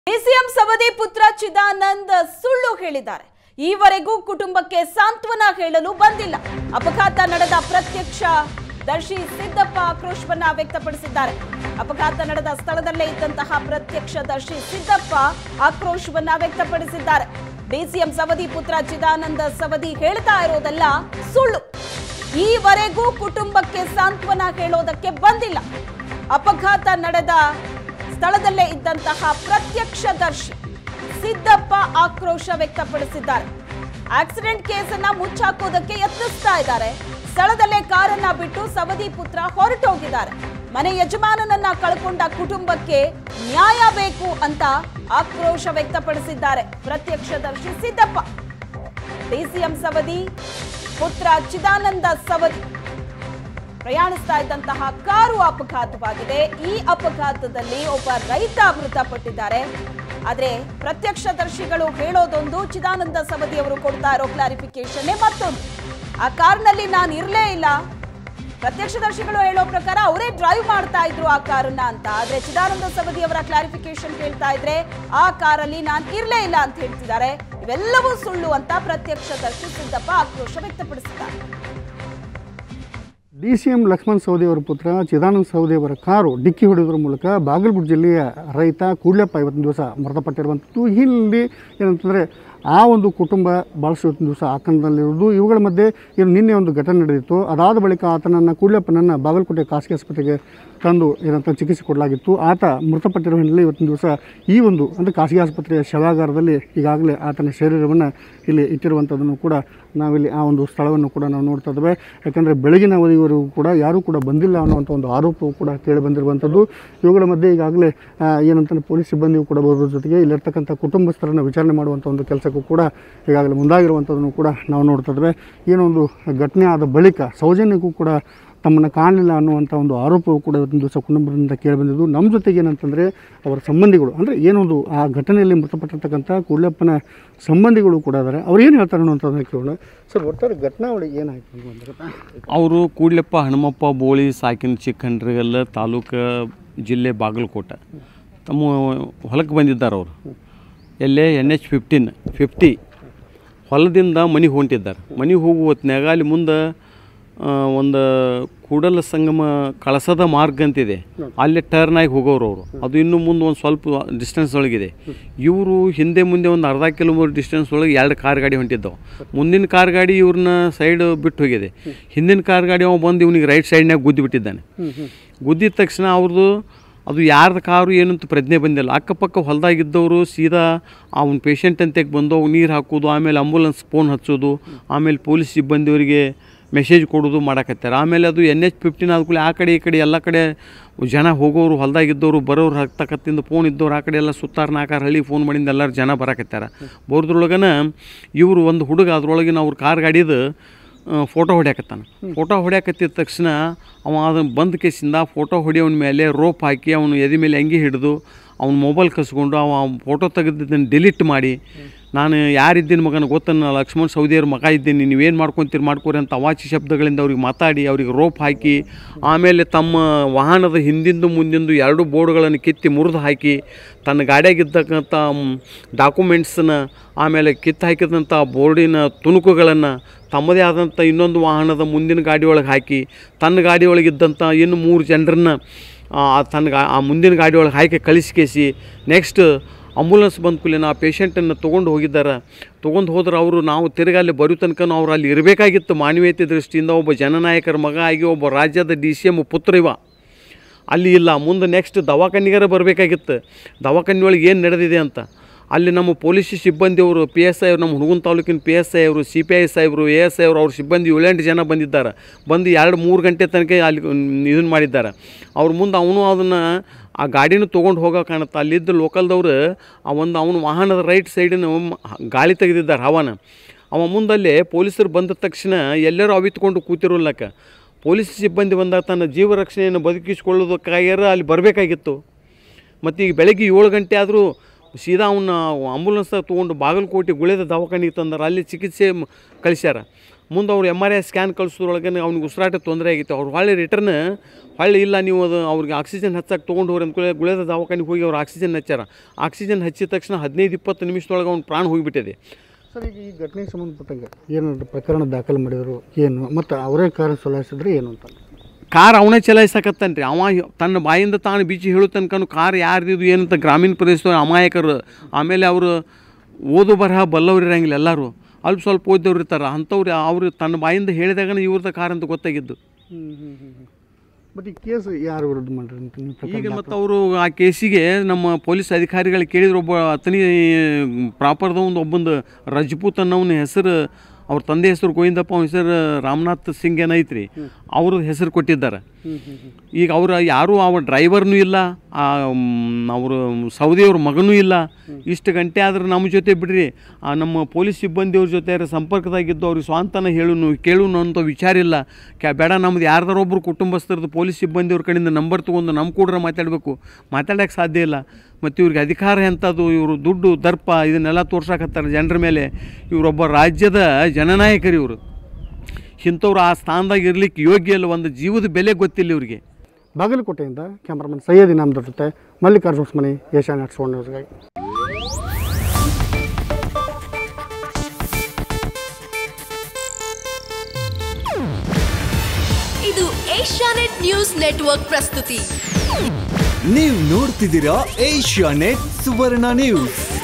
DCM Savadi ಪುತ್ರ ಚಿದಾನಂದ್ ಸುಳ್ಳು ಹೇಳಿದ್ದಾರೆ ಈವರೆಗೂ ಕುಟುಂಬಕ್ಕೆ ಸಾಂತ್ವನ ಹೇಳಲು ಬಂದಿಲ್ಲ ಅಪಘಾತ ನಡೆದ ಪ್ರತ್ಯಕ್ಷ ದರ್ಶಿ ಸಿದ್ದಪ್ಪ ಆಕ್ರೋಶವನ್ನ ವ್ಯಕ್ತಪಡಿಸಿದ್ದಾರೆ ಅಪಘಾತ ನಡೆದ ಸ್ಥಳದಲ್ಲೇ ಇದ್ದಂತಹ ಪ್ರತ್ಯಕ್ಷ ದರ್ಶಿ ಸಿದ್ದಪ್ಪ ಆಕ್ರೋಶವನ್ನ ವ್ಯಕ್ತಪಡಿಸಿದ್ದಾರೆ ಡಿಸಿಎಂ ಸವದಿ ಪುತ್ರ ಚಿದಾನಂದ ಸವದಿ ಹೇಳ್ತಾ ಇರೋದೆಲ್ಲ ಸುಳ್ಳು ಈವರೆಗೂ ಕುಟುಂಬಕ್ಕೆ ಸಾಂತ್ವನ ಹೇಳೋದಕ್ಕೆ ಬಂದಿಲ್ಲ ಅಪಘಾತ ನಡೆದ ಸ್ಥಳದಲ್ಲೇ ಇದ್ದಂತಹ ಪ್ರತ್ಯಕ್ಷದರ್ಶಿ ಸಿದ್ದಪ್ಪ ಆಕ್ರೋಶ ವ್ಯಕ್ತಪಡಿಸಿದ್ದಾರೆ ಆಕ್ಸಿಡೆಂಟ್ ಕೇಸನ್ನ ಮುಚ್ಚಾಕೋದಕ್ಕೆ ಯತ್ನಿಸ್ತಾ ಇದ್ದಾರೆ ಸ್ಥಳದಲ್ಲೇ ಕಾರನ್ನ ಬಿಟ್ಟು ಸವದಿ ಪುತ್ರ ಹೊರಟೋಗಿದ್ದಾರೆ ಮನೆ ಯಜಮಾನನನ್ನ ಕಳ್ಕೊಂಡ ಕುಟುಂಬಕ್ಕೆ ನ್ಯಾಯ ಬೇಕು ಅಂತ ಆಕ್ರೋಶ ವ್ಯಕ್ತಪಡಿಸಿದ್ದಾರೆ ಪ್ರತ್ಯಕ್ಷದರ್ಶಿ ಸಿದ್ದಪ್ಪ ಡಿಸಿಎಂ ಸವದಿ ಪುತ್ರ ಚಿದಾನಂದ ಸವದಿ ಪ್ರಯಾಣಿಸ್ತಾ ಇದ್ದಂತಹ ಕಾರು ಅಪಘಾತವಾಗಿದೆ ಈ ಅಪಘಾತದಲ್ಲಿ ಒಬ್ಬ ರೈತ ಮೃತಪಟ್ಟಿದ್ದಾರೆ ಆದ್ರೆ ಪ್ರತ್ಯಕ್ಷದರ್ಶಿಗಳು ಹೇಳೋದೊಂದು ಚಿದಾನಂದ ಸವದಿ ಅವರು ಕೊಡ್ತಾ ಇರೋ ಕ್ಲಾರಿಫಿಕೇಶನ್ ಮತ್ತೊಂದು ಆ ಕಾರ್ನಲ್ಲಿ ನಾನು ಇರಲೇ ಇಲ್ಲ ಪ್ರತ್ಯಕ್ಷದರ್ಶಿಗಳು ಹೇಳೋ ಪ್ರಕಾರ ಅವರೇ ಡ್ರೈವ್ ಮಾಡ್ತಾ ಇದ್ರು ಆ ಕಾರನ್ನ ಅಂತ ಆದ್ರೆ ಚಿದಾನಂದ ಸವದಿ ಅವರ ಕ್ಲಾರಿಫಿಕೇಶನ್ ಕೇಳ್ತಾ ಇದ್ರೆ ಆ ಕಾರಲ್ಲಿ ನಾನು ಇರಲೇ ಇಲ್ಲ ಅಂತ ಹೇಳ್ತಿದ್ದಾರೆ ಇವೆಲ್ಲವೂ ಸುಳ್ಳು ಅಂತ ಪ್ರತ್ಯಕ್ಷದರ್ಶಿ ಸಿದ್ದಪ್ಪ ಆಕ್ರೋಶ ವ್ಯಕ್ತಪಡಿಸಿದ್ದಾರೆ D C M Lakshman Savadi ಅವರ ಪುತ್ರ ಚಿದಾನಂದ ಸವದಿ ಅವರ ಕಾರು ಡಿಕ್ಕಿ ಹೊಡೆಯೋದ್ರ ಮೂಲಕ ಬಾಗಲಕೋಟೆ ಜಿಲ್ಲೆಯ ರೈತ ಕೂಡ್ಲಪ್ಪ ಇವತ್ತಿನ ದಿವಸ ಮೃತಪಟ್ಟಿರುವಂಥದ್ದು ಇಲ್ಲಿ ಏನಂತಂದರೆ ಆ ಒಂದು ಕುಟುಂಬ ಭಾಳಷ್ಟು ಇವತ್ತಿನ ದಿವಸ ಆತಂಕದಲ್ಲಿರುವುದು ಇವುಗಳ ಮಧ್ಯೆ ಏನು ನಿನ್ನೆ ಒಂದು ಘಟನೆ ನಡೆದಿತ್ತು ಅದಾದ ಬಳಿಕ ಆತನನ್ನು ಕೂಡ್ಲಪ್ಪನನ್ನು ಬಾಗಲಕೋಟೆ ಖಾಸಗಿ ಆಸ್ಪತ್ರೆಗೆ ತಂದು ಏನಂತ ಚಿಕಿತ್ಸೆ ಕೊಡಲಾಗಿತ್ತು ಆತ ಮೃತಪಟ್ಟಿರುವ ಹಿನ್ನೆಲೆ ಇವತ್ತಿನ ದಿವಸ ಈ ಒಂದು ಅಂದರೆ ಖಾಸಗಿ ಆಸ್ಪತ್ರೆಯ ಶವಾಗಾರದಲ್ಲಿ ಈಗಾಗಲೇ ಆತನ ಶರೀರವನ್ನು ಇಲ್ಲಿ ಇಟ್ಟಿರುವಂಥದ್ದನ್ನು ಕೂಡ ನಾವಿಲ್ಲಿ ಆ ಒಂದು ಸ್ಥಳವನ್ನು ಕೂಡ ನಾವು ನೋಡ್ತಾ ಇದ್ದೇವೆ ಯಾಕಂದರೆ ಬೆಳಗಿನ ಅವಧಿವರೆಗೂ ಕೂಡ ಯಾರೂ ಕೂಡ ಬಂದಿಲ್ಲ ಅನ್ನುವಂಥ ಒಂದು ಆರೋಪವು ಕೂಡ ಕೇಳಿ ಬಂದಿರುವಂಥದ್ದು ಇವುಗಳ ಮಧ್ಯೆ ಈಗಾಗಲೇ ಆ, ಏನಂತಂದ್ರೆ ಪೊಲೀಸ್ ಸಿಬ್ಬಂದಿಯು ಕೂಡ ಬರೋದ್ರ ಜೊತೆಗೆ ಇಲ್ಲಿರ್ತಕ್ಕಂಥ ಕುಟುಂಬಸ್ಥರನ್ನು ವಿಚಾರಣೆ ಮಾಡುವಂಥ ಒಂದು ಕೆಲಸಕ್ಕೂ ಕೂಡ ಈಗಾಗಲೇ ಮುಂದಾಗಿರುವಂಥದ್ದನ್ನು ಕೂಡ ನಾವು ನೋಡ್ತಾ ಇದ್ದೇವೆ ಏನೊಂದು ಘಟನೆ ಆದ ಬಳಿಕ ಸೌಜನ್ಯಕ್ಕೂ ಕೂಡ ತಮ್ಮನ್ನು ಕಾಣಲಿಲ್ಲ ಅನ್ನುವಂಥ ಒಂದು ಆರೋಪವು ಕೂಡ ಇವತ್ತಿನ ದಿವಸ ಕುಟುಂಬದಿಂದ ಕೇಳಿಬಂದಿದ್ದು ನಮ್ಮ ಜೊತೆಗೆ ಏನಂತಂದರೆ ಅವರ ಸಂಬಂಧಿಗಳು ಅಂದರೆ ಏನೊಂದು ಆ ಘಟನೆಯಲ್ಲಿ ಮೃತಪಟ್ಟಿರ್ತಕ್ಕಂಥ ಕೂಡ್ಲಪ್ಪನ ಸಂಬಂಧಿಗಳು ಕೂಡ ಇದ್ದಾರೆ ಅವ್ರು ಏನು ಹೇಳ್ತಾರೆ ಅನ್ನುವಂಥದ್ದನ್ನು ಕೇಳೋಣ ಸರ್ ಒಟ್ಟಾರೆ ಘಟನಾವಳಿ ಏನಾಯ್ತು ಅಂದರೆ ಅವರು ಕೂಡ್ಲೆಪ್ಪ ಹನುಮಪ್ಪ ಬೋಳಿ ಸಾಕಿನ ಚಿಕ್ಕಂಡ್ರಿಗಲ್ಲ ತಾಲೂಕು ಜಿಲ್ಲೆ ಬಾಗಲಕೋಟೆ ತಮ್ಮ ಹೊಲಕ್ಕೆ ಬಂದಿದ್ದಾರೆ ಅವರು ಎಲ್ಲೇ ಎನ್ ಎಚ್ ಫಿಫ್ಟೀನ್ ಫಿಫ್ಟಿ ಹೊಲದಿಂದ ಮನೆಗೆ ಹೊಂಟಿದ್ದಾರೆ ಮನೆಗೆ ಹೋಗುವ ಹೊತ್ನ್ಯಾಗ ಅಲ್ಲಿ ಮುಂದೆ ಆ, ಒಂದು ಕೂಡಲ ಸಂಗಮ ಕಳಸದ ಮಾರ್ಗ ಅಂತಿದೆ ಅಲ್ಲಿ ಟರ್ನ್ ಆಗಿ ಹೋಗೋರು ಅವರು ಅದು ಇನ್ನು ಮುಂದೆ ಒಂದು ಸ್ವಲ್ಪ ಡಿಸ್ಟೆನ್ಸ್ ಒಳಗಿದೆ ಇವರು ಹಿಂದೆ ಮುಂದೆ ಒಂದು ಅರ್ಧ ಕಿಲೋಮೀಟರ್ ಡಿಸ್ಟೆನ್ಸ್ ಒಳಗೆ ಎರಡು ಕಾರ್ ಗಾಡಿ ಹೊಂಟಿದ್ದವು ಮುಂದಿನ ಕಾರ್ ಗಾಡಿ ಇವ್ರನ್ನ ಸೈಡ್ ಬಿಟ್ಟು ಹೋಗಿದೆ ಹಿಂದಿನ ಕಾರ್ ಗಾಡಿ ಅವ ಬಂದು ಇವನಿಗೆ ರೈಟ್ ಸೈಡ್ನಾಗ ಗುದ್ದಿ ಬಿಟ್ಟಿದ್ದಾನೆ ಗುದ್ದಿದ ತಕ್ಷಣ ಅವ್ರದ್ದು ಅದು ಯಾರ್ದು ಕಾರು ಏನಂತ ಪ್ರಜ್ಞೆ ಬಂದಿಲ್ಲ ಅಕ್ಕಪಕ್ಕ ಹೊಲದಾಗಿದ್ದವರು ಸೀದಾ ಅವ್ನ ಪೇಷಂಟ್ ಅಂತೆಗೆ ಬಂದು ಅವ್ನು ನೀರು ಹಾಕೋದು ಆಮೇಲೆ ಆಂಬುಲೆನ್ಸ್ ಫೋನ್ ಹಚ್ಚೋದು ಆಮೇಲೆ ಪೊಲೀಸ್ ಸಿಬ್ಬಂದಿಯವರಿಗೆ ಮೆಸೇಜ್ ಕೊಡೋದು ಮಾಡಕತ್ತಾರೆ ಆಮೇಲೆ ಅದು ಎನ್ ಎಚ್ ಫಿಫ್ಟೀನ್ ಆದ್ಕೂಲೆ ಆ ಕಡೆ ಈ ಕಡೆ ಎಲ್ಲ ಕಡೆ ಜನ ಹೋಗೋರು ಹೊಲದಾಗಿದ್ದವರು ಬರೋರು ಹತ್ತಕತ್ತಿಂದ ಫೋನ್ ಇದ್ದವ್ರು ಆ ಕಡೆ ಎಲ್ಲ ಸುತ್ತಾರ ನಾಲ್ಕಾರು ಹಳ್ಳಿ ಫೋನ್ ಮಾಡಿಂದ ಎಲ್ಲರೂ ಜನ ಬರಕತ್ತಾರೆ ಬೋರ್ದ್ರೊಳಗನ ಇವರು ಒಂದು ಹುಡುಗ ಅದ್ರೊಳಗಿನ ಅವ್ರ ಕಾರ್ ಗಾಡಿದು ಫೋಟೋ ಹೊಡ್ಯಾಕತ್ತಾನ ಫೋಟೋ ಹೊಡ್ಯಾಕತ್ತಿದ ತಕ್ಷಣ ಅವ ಅದನ್ನು ಬಂದ ಕೇಸಿಂದ ಫೋಟೋ ಹೊಡಿಯೋನ ಮೇಲೆ ರೋಪ್ ಹಾಕಿ ಅವನು ಎದೆ ಮೇಲೆ ಅಂಗಿ ಹಿಡಿದು ಅವ್ನ ಮೊಬೈಲ್ ಕಸ್ಕೊಂಡು ಅವ ಫೋಟೋ ತೆಗೆದಿದ್ದನ್ನು ಡಿಲೀಟ್ ಮಾಡಿ ನಾನು ಯಾರಿದ್ದೀನಿ ಮಗನ ಗೊತ್ತನ್ನ ಲಕ್ಷ್ಮಣ್ ಸೌದಿಯವ್ರ ಮಗ ಇದ್ದೀನಿ ನೀವೇನು ಮಾಡ್ಕೊತೀರಿ ಮಾಡ್ಕೊರಿ ಅಂತ ಅವಾಚಿ ಶಬ್ದಗಳಿಂದ ಅವ್ರಿಗೆ ಮಾತಾಡಿ ಅವ್ರಿಗೆ ರೋಪ್ ಹಾಕಿ ಆಮೇಲೆ ತಮ್ಮ ವಾಹನದ ಹಿಂದಿಂದು ಮುಂದಿಂದು ಎರಡು ಬೋರ್ಡ್ಗಳನ್ನು ಕಿತ್ತಿ ಮುರಿದು ಹಾಕಿ ತನ್ನ ಗಾಡಿಯಾಗಿದ್ದಕ್ಕಂಥ ಡಾಕ್ಯುಮೆಂಟ್ಸನ್ನ ಆಮೇಲೆ ಕಿತ್ತು ಹಾಕಿದಂಥ ಬೋರ್ಡಿನ ತುಣುಕುಗಳನ್ನು ತಮ್ಮದೇ ಆದಂಥ ಇನ್ನೊಂದು ವಾಹನದ ಮುಂದಿನ ಗಾಡಿ ಒಳಗೆ ಹಾಕಿ ತನ್ನ ಗಾಡಿ ಒಳಗಿದ್ದಂಥ ಇನ್ನು ಮೂರು ಜನರನ್ನ ಆ, ತನ್ನ ಗಾ ಆ ಮುಂದಿನ ಗಾಡಿ ಒಳಗೆ ಹಾಕಿ ಕಳಿಸ್ಕೇಸಿ ನೆಕ್ಸ್ಟ್ ಅಂಬುಲೆನ್ಸ್ ಬಂದ ಕೂಡಲೇ ಆ ಪೇಷಂಟನ್ನು ತೊಗೊಂಡು ಹೋಗಿದ್ದಾರೆ ತೊಗೊಂಡು ಹೋದ್ರೆ ಅವರು ನಾವು ತಿರ್ಗಿ ಅಲ್ಲಿ ಬರೋ ತನಕ ಅವ್ರು ಅಲ್ಲಿ ಇರಬೇಕಾಗಿತ್ತು ಮಾನವೀಯತೆ ದೃಷ್ಟಿಯಿಂದ ಒಬ್ಬ ಜನನಾಯಕರ ಮಗ ಆಗಿ ಒಬ್ಬ ರಾಜ್ಯದ ಡಿ ಸಿ ಎಮ್ ಪುತ್ರ ಇವ ಅಲ್ಲಿ ಇಲ್ಲ ಮುಂದೆ ನೆಕ್ಸ್ಟ್ ದವಾಖಾನಿಗಾರ ಬರಬೇಕಾಗಿತ್ತು ದವಾಖಾನೆ ಒಳಗೆ ಏನು ನಡೆದಿದೆ ಅಂತ ಅಲ್ಲಿ ನಮ್ಮ ಪೊಲೀಸ್ ಸಿಬ್ಬಂದಿಯವರು ಪಿ ಎಸ್ ಐ ಅವರು ನಮ್ಮ ಹುಣಗುನ್ ತಾಲೂಕಿನ ಪಿ ಎಸ್ ಐ ಅವರು ಸಿ ಪಿ ಐ ಸಾಹೇಬರು ಎ ಎಸ್ ಐ ಅವರು ಅವ್ರ ಸಿಬ್ಬಂದಿ ಏಳೆಂಟು ಜನ ಬಂದಿದ್ದಾರೆ ಬಂದು ಎರಡು ಮೂರು ಗಂಟೆ ತನಕ ಅಲ್ಲಿ ಇದನ್ನು ಮಾಡಿದ್ದಾರೆ ಅವ್ರ ಮುಂದೆ ಅವನು ಅದನ್ನು ಆ ಗಾಡಿನೂ ತೊಗೊಂಡು ಹೋಗೋ ಕಾಣುತ್ತೆ ಅಲ್ಲಿದ್ದ ಲೋಕಲ್ದವ್ರು ಆ ಒಂದು ಅವನ ವಾಹನದ ರೈಟ್ ಸೈಡಿನ ಗಾಳಿ ತೆಗೆದಿದ್ದಾರೆ ಹವಾನ ಅವ ಮುಂದಲ್ಲೇ ಪೊಲೀಸರು ಬಂದ ತಕ್ಷಣ ಎಲ್ಲರೂ ಅವಿತ್ಕೊಂಡು ಕೂತಿರೋಲ್ಲಕ್ಕ ಪೊಲೀಸ್ ಸಿಬ್ಬಂದಿ ಬಂದಾಗ ತನ್ನ ಜೀವ ರಕ್ಷಣೆಯನ್ನು ಬದುಕಿಸಿಕೊಳ್ಳೋದಕ್ಕಾಗ್ಯಾರ ಅಲ್ಲಿ ಬರಬೇಕಾಗಿತ್ತು ಮತ್ತು ಈಗ ಬೆಳಗ್ಗೆ ಏಳು ಗಂಟೆ ಆದರೂ ಸೀದಾ ಅವನ್ನ ಆಂಬುಲೆನ್ಸ್ದಾಗ ತೊಗೊಂಡು ಬಾಗಲಕೋಟೆ ಗುಳೆದ ದವಾಖಾನಿಗೆ ತಂದಾರ ಅಲ್ಲಿ ಚಿಕಿತ್ಸೆ ಮ್- ಕಳಿಸ್ಯಾರ ಮುಂದೆ ಅವ್ರು ಎಮ್ ಆರ್ ಐ ಸ್ಕ್ಯಾನ್ ಕಳಿಸೋದ್ರೊಳಗೆ ಅವ್ನಿಗೆ ಉಸಿರಾಟ ತೊಂದರೆ ಆಗಿತ್ತು ಅವ್ರು ಹೊಳ್ಳಿ ರಿಟರ್ನ್ ಹೊಳ್ಳಿ ಇಲ್ಲ ನೀವು ಅದು ಅವ್ರಿಗೆ ಆಕ್ಸಿಜನ್ ಹಚ್ಚಕ್ಕೆ ತೊಗೊಂಡು ಹೋಗ್ರಿ ಅಂದ್ಕೊಳ್ಳಿ ಗುಳೇದ ದವಾಖಾನಿಗೆ ಹೋಗಿ ಅವ್ರು ಆಕ್ಸಿಜನ್ ಹಚ್ಚಾರ ಆಕ್ಸಿಜನ್ ಹಚ್ಚಿದ ತಕ್ಷಣ ಹದಿನೈದು ಇಪ್ಪತ್ತು ನಿಮಿಷದೊಳಗೆ ಅವ್ನ ಪ್ರಾಣ ಹೋಗಿಬಿಟ್ಟಿದೆ ಸರ್ ಈಗ ಈ ಘಟನೆಗೆ ಸಂಬಂಧಪಟ್ಟಂಗೆ ಏನಾದ್ರು ಪ್ರಕರಣ ದಾಖಲು ಮಾಡಿದರು ಏನು ಮತ್ತು ಅವರೇ ಕಾರ್ ಚಲಾಯಿಸಿದ್ರೆ ಏನು ಅಂತ ಕಾರ್ ಅವನೇ ಚಲಾಯಿಸಕತ್ತಾನ ರೀ ಅವ ತನ್ನ ಬಾಯಿಂದ ತಾನು ಬೀಚಿ ಹೇಳೋ ತನಕನು ಕಾರ್ ಯಾರ್ದಿದು ಏನಂತ ಗ್ರಾಮೀಣ ಪ್ರದೇಶದ ಅಮಾಯಕರು ಆಮೇಲೆ ಅವರು ಓದು ಬರಹ ಬಲ್ಲವ್ರು ಇರಂಗಿಲ್ಲ ಎಲ್ಲರೂ ಅಲ್ಪ ಸ್ವಲ್ಪ ಓದ್ದವ್ರು ಇರ್ತಾರೆ ಅಂಥವ್ರು ಅವರು ತನ್ನ ಬಾಯಿಂದ ಹೇಳಿದಾಗ ಇವ್ರದ ಕಾರ್ ಅಂತ ಗೊತ್ತಾಗಿದ್ದು ಬಟ್ ಈ ಕೇಸ್ ಯಾರು ವಿರುದ್ಧ ಮಾಡ್ರಿ ಅಂತ ನೀವು ಪ್ರಕರಣ ಈಗ ಮತ್ತು ಅವರು ಆ ಕೇಸಿಗೆ ನಮ್ಮ ಪೊಲೀಸ್ ಅಧಿಕಾರಿಗಳು ಕೇಳಿದ್ರು ಒಬ್ಬ ಅತನಿ ಪ್ರಾಪರ್ದ ಒಂದು ಒಬ್ಬಂದು ರಜಪೂತ್ ಅನ್ನೋನ ಹೆಸರು ಅವ್ರ ತಂದೆ ಹೆಸರು ಗೋವಿಂದಪ್ಪ ಅವನ ಹೆಸರು ರಾಮನಾಥ್ ಸಿಂಗ್ ಏನೈತ್ರಿ ಅವ್ರ ಹೆಸರು ಕೊಟ್ಟಿದ್ದಾರೆ ಈಗ ಅವ್ರು ಯಾರೂ ಅವ ಡ್ರೈವರ್ನೂ ಇಲ್ಲ ಅವರು ಸೌದಿಯವ್ರ ಮಗನೂ ಇಲ್ಲ ಇಷ್ಟು ಗಂಟೆ ಆದ್ರೆ ನಮ್ಮ ಜೊತೆ ಬಿಡ್ರಿ ಆ ನಮ್ಮ ಪೊಲೀಸ್ ಸಿಬ್ಬಂದಿಯವ್ರ ಜೊತೆ ಸಂಪರ್ಕದಾಗಿದ್ದು ಅವ್ರಿಗೆ ಸ್ವಂತನ ಹೇಳುನು ಕೇಳುನು ಅಂತ ವಿಚಾರ ಇಲ್ಲ ಕ್ಯಾ ಬೇಡ ನಮ್ದು ಯಾರ್ದಾರೊಬ್ಬರು ಕುಟುಂಬಸ್ಥರದ್ದು ಪೊಲೀಸ್ ಸಿಬ್ಬಂದಿಯವ್ರ ಕಡೆಯಿಂದ ನಂಬರ್ ತೊಗೊಂಡು ನಮ್ಮ ಕೂಡ ಮಾತಾಡಬೇಕು ಮಾತಾಡೋಕ್ಕೆ ಸಾಧ್ಯ ಇಲ್ಲ ಮತ್ತು ಇವ್ರಿಗೆ ಅಧಿಕಾರ ಎಂಥದ್ದು ಇವರು ದುಡ್ಡು ದರ್ಪ ಇದನ್ನೆಲ್ಲ ತೋರ್ಸಕತ್ತಾರೆ ಜನರ ಮೇಲೆ ಇವರೊಬ್ಬ ರಾಜ್ಯದ ಜನನಾಯಕರು ಇವರು ಇಂಥವ್ರು ಆ ಸ್ಥಾನದಾಗ ಇರ್ಲಿಕ್ಕೆ ಯೋಗ್ಯ ಇಲ್ಲ ಒಂದು ಜೀವದ ಬೆಲೆ ಗೊತ್ತಿಲ್ಲ ಇವ್ರಿಗೆ ಬಾಗಲಕೋಟೆಯಿಂದ ಕ್ಯಾಮ್ರಾಮನ್ ಸೈಯದ್ ಇನಾಮ್ದವ್ರ ಜೊತೆ ಮಲ್ಲಿಕಾರ್ಜುನ್ ಮನೆ ಏಷ್ಯಾ ನೆಟ್ ಸೋನ್ ನ್ಯೂಸ್ಗಾಗಿ ಇದು ಏಷ್ಯಾನೆಟ್ ನ್ಯೂಸ್ ನೆಟ್ವರ್ಕ್ ಪ್ರಸ್ತುತಿ ನೀವು ನೋಡ್ತಿದ್ದೀರಾ ಏಷ್ಯಾ ನೆಟ್ ಸುವರ್ಣ ನ್ಯೂಸ್